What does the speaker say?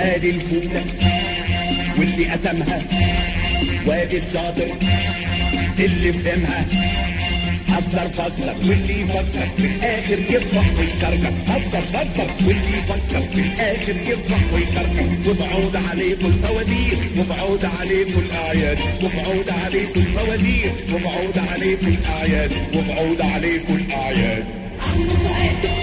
ادي الفولة واللي قسمها وادي الشاطر اللي فهمها حذر فسر واللي يفكر في الاخر يفرح ويكركر حذر فسر واللي يفكر في الاخر يفرح ويكركر وبعود عليكم الفوازير وبعود عليكم الاعياد وبعود عليكم الفوازير وبعود عليكم الاعياد وبعود عليكم الاعياد عم فؤاد